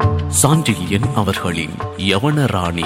சாண்டில்யன் அவர்களின் யவன ராணி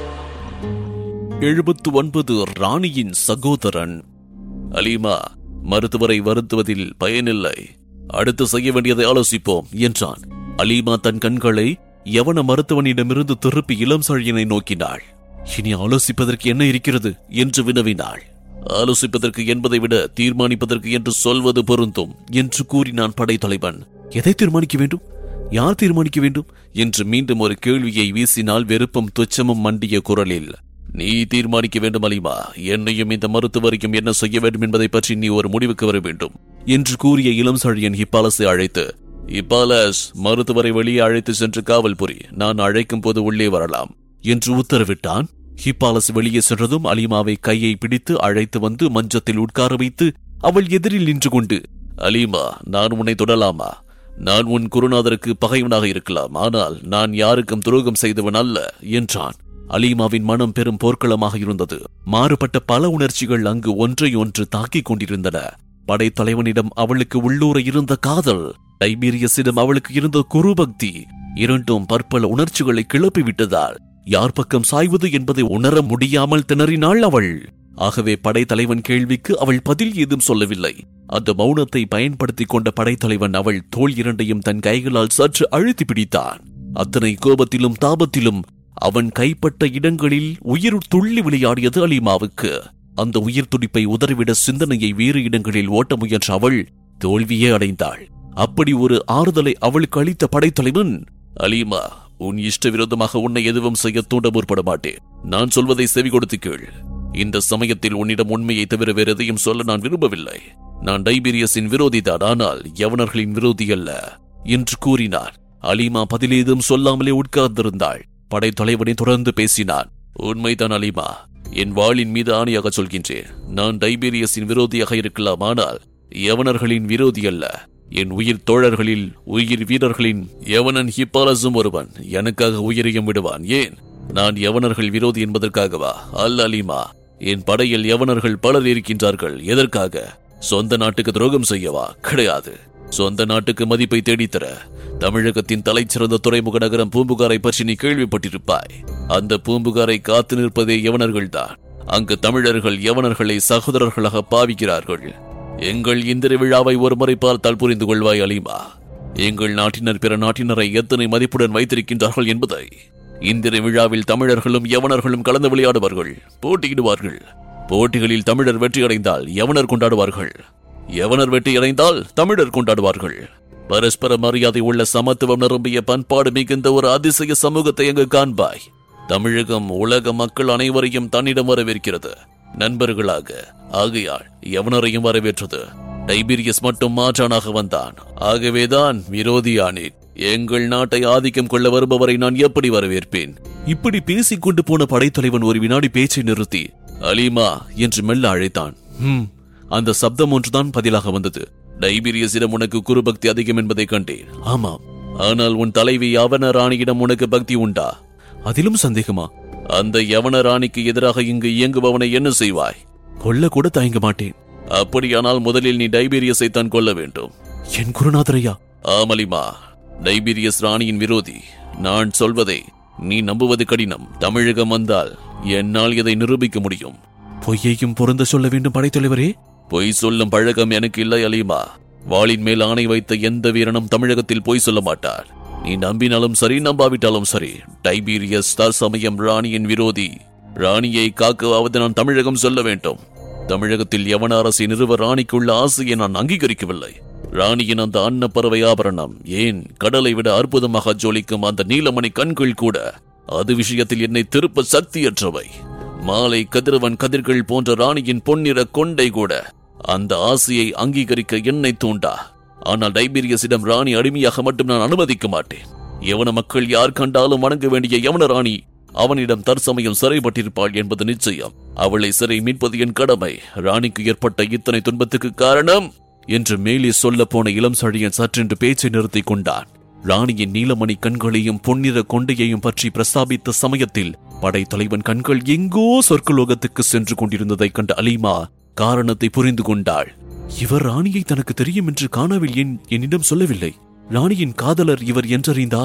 எழுபத்து ஒன்பது ராணியின் சகோதரன் அலீமா மருத்துவரை வருத்துவதில் பயனில்லை அடுத்து செய்ய வேண்டியதை ஆலோசிப்போம் என்றான் அலீமா தன் கண்களை யவன மருத்துவனிடமிருந்து திருப்பி இளம் சழியனை நோக்கினாள் இனி ஆலோசிப்பதற்கு என்ன இருக்கிறது என்று வினவினாள் ஆலோசிப்பதற்கு என்பதை விட தீர்மானிப்பதற்கு என்று சொல்வது பொருந்தும் என்று கூறினான் படைத்தலைவன் எதை தீர்மானிக்க வேண்டும் யார் தீர்மானிக்க வேண்டும் என்று மீண்டும் ஒரு கேள்வியை வீசினால் வெறுப்பும் துச்சமும் மண்டிய குரலில் நீ தீர்மானிக்க வேண்டும் அலிமா என்னையும் இந்த மருத்துவரையும் என்ன செய்ய வேண்டும் என்பதை பற்றி நீ ஒரு முடிவுக்கு வர வேண்டும் என்று கூறிய இளம் சழியன் ஹிப்பாலஸை அழைத்து ஹிப்பாலஸ் மருத்துவரை வெளியே அழைத்து சென்று காவல் புரி நான் அழைக்கும் போது உள்ளே வரலாம் என்று உத்தரவிட்டான் ஹிப்பாலஸ் வெளியே சென்றதும் அலிமாவை கையை பிடித்து அழைத்து வந்து மஞ்சத்தில் உட்கார வைத்து அவள் எதிரில் நின்று கொண்டு அலிமா நான் உன்னை தொடலாமா நான் உன் குருநாதருக்கு பகைவனாக இருக்கலாம் ஆனால் நான் யாருக்கும் துரோகம் செய்தவன் அல்ல என்றான் அலீமாவின் மனம் பெரும் போர்க்களமாக இருந்தது மாறுபட்ட பல உணர்ச்சிகள் அங்கு ஒன்றை ஒன்று தாக்கிக் கொண்டிருந்தன படைத்தலைவனிடம் அவளுக்கு உள்ளூர இருந்த காதல் டைபீரியஸிடம் அவளுக்கு இருந்த குருபக்தி இரண்டும் பற்பல உணர்ச்சிகளை கிளப்பி விட்டதால் யார் பக்கம் சாய்வது என்பதை உணர முடியாமல் திணறினாள் அவள் ஆகவே படைத்தலைவன் கேள்விக்கு அவள் பதில் ஏதும் சொல்லவில்லை அந்த மௌனத்தை பயன்படுத்திக் கொண்ட படைத்தலைவன் அவள் தோள் இரண்டையும் தன் கைகளால் சற்று அழுத்தி பிடித்தான் அத்தனை கோபத்திலும் தாபத்திலும் அவன் கைப்பட்ட இடங்களில் உயிர் துள்ளி விளையாடியது அலிமாவுக்கு அந்த உயிர் துடிப்பை உதறிவிட சிந்தனையை வேறு இடங்களில் ஓட்ட முயன்ற அவள் தோல்வியே அடைந்தாள் அப்படி ஒரு ஆறுதலை அவளுக்கு அளித்த படைத்தலைவன் அலீமா உன் இஷ்ட விரோதமாக உன்னை எதுவும் செய்ய தூண்ட முற்பட மாட்டேன் நான் சொல்வதை செவி கொடுத்து கேள் இந்த சமயத்தில் உன்னிடம் உண்மையை தவிர வேறு எதையும் சொல்ல நான் விரும்பவில்லை நான் டைபீரியஸின் விரோதிதான் ஆனால் யவனர்களின் விரோதி அல்ல என்று கூறினார் அலிமா பதிலேதும் சொல்லாமலே உட்கார்ந்திருந்தாள் படைத்தலைவனை தொடர்ந்து பேசினான் உண்மைதான் அலிமா என் வாளின் மீது ஆணையாக சொல்கின்றேன் நான் டைபீரியஸின் விரோதியாக இருக்கலாம் ஆனால் யவனர்களின் விரோதி அல்ல என் உயிர் தோழர்களில் உயிர் வீரர்களின் யவனன் ஹிப்பாலஸும் ஒருவன் எனக்காக உயிரையும் விடுவான் ஏன் நான் யவனர்கள் விரோதி என்பதற்காகவா அல்ல அலிமா என் படையில் யவனர்கள் பலர் இருக்கின்றார்கள் எதற்காக சொந்த நாட்டுக்கு துரோகம் செய்யவா கிடையாது சொந்த நாட்டுக்கு மதிப்பை தேடித்தர தமிழகத்தின் தலைச்சிறந்த துறைமுக நகரம் பூம்புகாரை பற்றி நீ கேள்விப்பட்டிருப்பாய் அந்த பூம்புகாரை காத்து நிற்பதே யவனர்கள்தான் அங்கு தமிழர்கள் யவனர்களை சகோதரர்களாக பாவிக்கிறார்கள் எங்கள் இந்திர விழாவை ஒரு முறை பார்த்தால் புரிந்து கொள்வாய் அலிமா எங்கள் நாட்டினர் பிற நாட்டினரை எத்தனை மதிப்புடன் வைத்திருக்கின்றார்கள் என்பதை இந்திர விழாவில் தமிழர்களும் யவனர்களும் கலந்து விளையாடுவார்கள் போட்டியிடுவார்கள் போட்டிகளில் தமிழர் வெற்றி அடைந்தால் யவனர் கொண்டாடுவார்கள் யவனர் வெற்றி அடைந்தால் தமிழர் கொண்டாடுவார்கள் பரஸ்பர மரியாதை உள்ள சமத்துவம் நிரம்பிய பண்பாடு மிகுந்த ஒரு அதிசய சமூகத்தை அங்கு காண்பாய் தமிழகம் உலக மக்கள் அனைவரையும் தன்னிடம் வரவேற்கிறது நண்பர்களாக ஆகையால் யவனரையும் வரவேற்றது டைபீரியஸ் மட்டும் மாற்றானாக வந்தான் ஆகவேதான் விரோதியானேன் எங்கள் நாட்டை ஆதிக்கம் கொள்ள வருபவரை நான் எப்படி வரவேற்பேன் இப்படி பேசிக் கொண்டு போன படைத்தலைவன் ஒரு வினாடி பேச்சை நிறுத்தி அலிமா என்று மெல்ல அழைத்தான் "ஹும்." அந்த சப்தம் ஒன்றுதான் பதிலாக வந்தது டைபீரியஸிடம் உனக்கு குருபக்தி அதிகம் என்பதை கண்டேன் ஆமாம் ஆனால் உன் தலைவி யவன ராணியிடம் உனக்கு பக்தி உண்டா அதிலும் சந்தேகமா அந்த யவன ராணிக்கு எதிராக இங்கு இயங்குபவனை என்ன செய்வாய் கொல்ல கூட தயங்க மாட்டேன் அப்படியானால் முதலில் நீ டைபீரியஸை தான் கொல்ல வேண்டும் என் குருநாதரையா ஆமலிமா டைபீரியஸ் ராணியின் விரோதி நான் சொல்வதை நீ நம்புவது கடினம் தமிழகம் வந்தால் என்னால் இதை நிரூபிக்க முடியும் பொய்யையும் பொருந்த சொல்ல வேண்டும் படைத்தலைவரே பொய் சொல்லும் பழக்கம் எனக்கு இல்லை அலிமா வாளின் மேல் ஆணை வைத்த எந்த வீரனும் தமிழகத்தில் பொய் சொல்ல மாட்டார் நீ நம்பினாலும் சரி நம்பாவிட்டாலும் சரி டைபீரியஸ் தற்சமயம் ராணியின் விரோதி ராணியை காக்கவாவது நான் தமிழகம் சொல்ல வேண்டும் தமிழகத்தில் யவன அரசை நிறுவ ராணிக்குள்ள ஆசையை நான் அங்கீகரிக்கவில்லை ராணியின் அந்த அன்னப்பறவை ஆபரணம் ஏன் கடலை விட அற்புதமாக ஜொலிக்கும் அந்த நீலமணி கண்கள் கூட அது விஷயத்தில் என்னை திருப்ப சக்தியற்றவை மாலை கதிரவன் கதிர்கள் போன்ற ராணியின் பொன்னிற கொண்டை கூட அந்த ஆசையை அங்கீகரிக்க என்னை தூண்டா ஆனால் டைபீரியஸிடம் ராணி அடிமையாக மட்டும் நான் அனுமதிக்க மாட்டேன் யவன மக்கள் யார் கண்டாலும் வணங்க வேண்டிய யவன ராணி அவனிடம் தற்சமயம் சிறைப்பட்டிருப்பாள் என்பது நிச்சயம் அவளை சிறை மீட்பது என் கடமை ராணிக்கு ஏற்பட்ட இத்தனை துன்பத்துக்கு காரணம் என்று மேலே சொல்ல போன இளம் சழியன் சற்றென்று பேச்சை நிறுத்திக் கொண்டான் ராணியின் நீலமணி கண்களையும் பொன்னிற கொண்டையையும் பற்றி பிரஸ்தாபித்த சமயத்தில் படைத்தலைவன் கண்கள் எங்கோ சொர்க்கலோகத்துக்கு சென்று கொண்டிருந்ததைக் கண்ட அலீமா காரணத்தை புரிந்து கொண்டாள் இவர் ராணியை தனக்கு தெரியும் என்று காணவில் ஏன் என்னிடம் சொல்லவில்லை ராணியின் காதலர் இவர் என்றறிந்தால்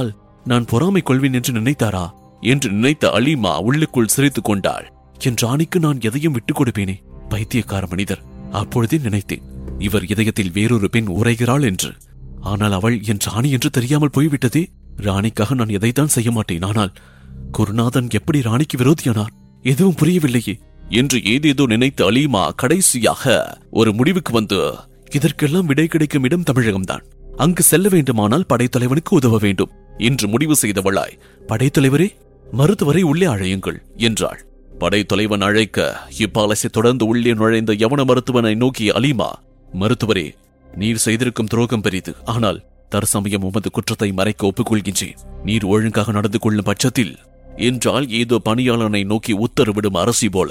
நான் பொறாமை கொள்வேன் என்று நினைத்தாரா என்று நினைத்த அலிமா உள்ளுக்குள் சிரித்துக் கொண்டாள் என் ராணிக்கு நான் எதையும் விட்டுக் கொடுப்பேனே பைத்தியக்கார மனிதர் அப்பொழுதே நினைத்தேன் இவர் இதயத்தில் வேறொரு பெண் உரைகிறாள் என்று ஆனால் அவள் என் ராணி என்று தெரியாமல் போய்விட்டதே ராணிக்காக நான் எதைத்தான் செய்ய மாட்டேன் ஆனால் குருநாதன் எப்படி ராணிக்கு விரோதியானார் எதுவும் புரியவில்லையே என்று ஏதேதோ நினைத்த அலீமா கடைசியாக ஒரு முடிவுக்கு வந்து இதற்கெல்லாம் விடை கிடைக்கும் இடம் தமிழகம்தான் அங்கு செல்ல வேண்டுமானால் படைத்தலைவனுக்கு உதவ வேண்டும் என்று முடிவு செய்தவளாய் படைத்தலைவரே மருத்துவரை உள்ளே அழையுங்கள் என்றாள் படைத்தலைவன் அழைக்க இப்பாலசை தொடர்ந்து உள்ளே நுழைந்த யவன மருத்துவனை நோக்கிய அலீமா மருத்துவரே நீர் செய்திருக்கும் துரோகம் பெரிது ஆனால் தற்சமயம் உமது குற்றத்தை மறைக்க ஒப்புக்கொள்கின்றேன் நீர் ஒழுங்காக நடந்து கொள்ளும் பட்சத்தில் என்றால் ஏதோ பணியாளனை நோக்கி உத்தரவிடும் அரசி போல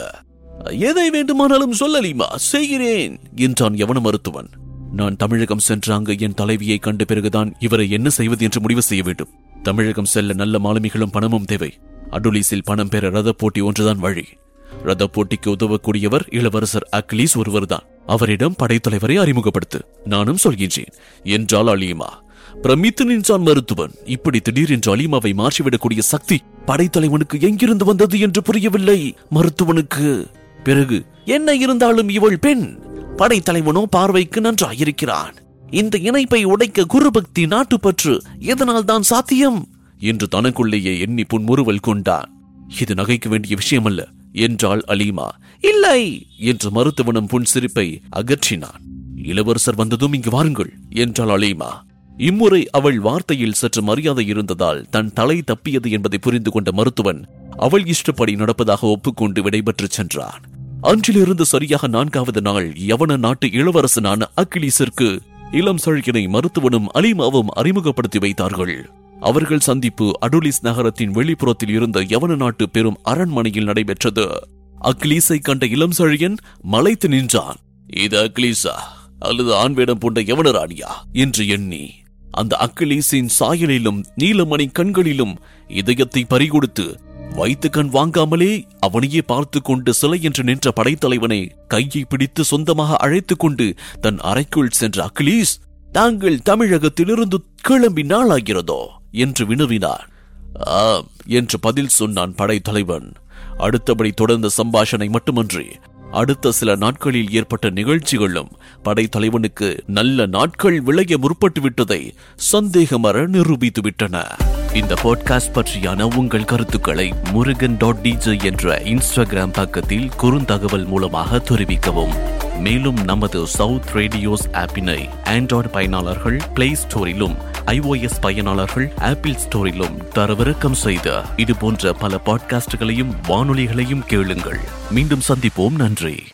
எதை வேண்டுமானாலும் சொல்லலிமா செய்கிறேன் என்றான் யவன மருத்துவன் நான் தமிழகம் சென்று அங்கு என் தலைவியை கண்ட பிறகுதான் இவரை என்ன செய்வது என்று முடிவு செய்ய வேண்டும் தமிழகம் செல்ல நல்ல மாலுமிகளும் பணமும் தேவை அடுலீஸில் பணம் பெற ரத போட்டி ஒன்றுதான் வழி ரத போட்டிக்கு உதவக்கூடியவர் இளவரசர் அக்லீஸ் ஒருவர்தான் அவரிடம் படைத்தலைவரை அறிமுகப்படுத்து நானும் சொல்கின்றேன் என்றாள் அலீமா பிரமித்து நின்றான் மருத்துவன் இப்படி திடீரென்று அலீமாவை மாற்றிவிடக்கூடிய சக்தி படைத்தலைவனுக்கு எங்கிருந்து வந்தது என்று புரியவில்லை மருத்துவனுக்கு பிறகு என்ன இருந்தாலும் இவள் பெண் படைத்தலைவனோ பார்வைக்கு நன்றாயிருக்கிறான் இந்த இணைப்பை உடைக்க குருபக்தி நாட்டுப்பற்று எதனால் தான் சாத்தியம் என்று தனக்குள்ளேயே எண்ணி புன்முறுவல் கொண்டான் இது நகைக்க வேண்டிய விஷயமல்ல என்றாள் அலீமா இல்லை என்று மருத்துவனும் புன் சிரிப்பை அகற்றினான் இளவரசர் வந்ததும் இங்கு வாருங்கள் என்றாள் அலீமா இம்முறை அவள் வார்த்தையில் சற்று மரியாதை இருந்ததால் தன் தலை தப்பியது என்பதை புரிந்து கொண்ட மருத்துவன் அவள் இஷ்டப்படி நடப்பதாக ஒப்புக்கொண்டு விடைபெற்றுச் சென்றான் அன்றிலிருந்து சரியாக நான்காவது நாள் யவன நாட்டு இளவரசனான அக்கிலீஸிற்கு இளம் சழ்கினை மருத்துவனும் அலிமாவும் அறிமுகப்படுத்தி வைத்தார்கள் அவர்கள் சந்திப்பு அடுலிஸ் நகரத்தின் வெளிப்புறத்தில் இருந்த யவன நாட்டு பெரும் அரண்மனையில் நடைபெற்றது அக்லீஸை கண்ட இளம் சழியன் மலைத்து நின்றான் இது அக்லீஸா அல்லது ஆண்வேடம் பூண்ட யவன ராணியா என்று எண்ணி அந்த அக்கிலீஸின் சாயலிலும் நீலமணி கண்களிலும் இதயத்தை பறிகொடுத்து வைத்து கண் வாங்காமலே அவனையே பார்த்து கொண்டு சிலை என்று நின்ற படைத்தலைவனை கையை பிடித்து சொந்தமாக அழைத்துக் கொண்டு தன் அறைக்குள் சென்ற அகிலீஸ் தாங்கள் தமிழகத்திலிருந்து கிளம்பி நாளாகிறதோ என்று வினவினார் ஆம் என்று பதில் சொன்னான் படைத்தலைவன் அடுத்தபடி தொடர்ந்த சம்பாஷணை மட்டுமன்றி அடுத்த சில நாட்களில் ஏற்பட்ட நிகழ்ச்சிகளும் படைத்தலைவனுக்கு நல்ல நாட்கள் விளைய முற்பட்டு விட்டதை சந்தேகமற நிரூபித்து விட்டன இந்த பாட்காஸ்ட் பற்றியான உங்கள் கருத்துக்களை முருகன் டாட் டிஜே என்ற இன்ஸ்டாகிராம் பக்கத்தில் குறுந்தகவல் மூலமாக தெரிவிக்கவும் மேலும் நமது சவுத் ரேடியோஸ் ஆப்பினை ஆண்ட்ராய்டு பயனாளர்கள் பிளே ஸ்டோரிலும் ஐஓஎஸ் பயனாளர்கள் ஆப்பிள் ஸ்டோரிலும் தரவிறக்கம் செய்த இது போன்ற பல பாட்காஸ்டுகளையும் வானொலிகளையும் கேளுங்கள் மீண்டும் சந்திப்போம் நன்றி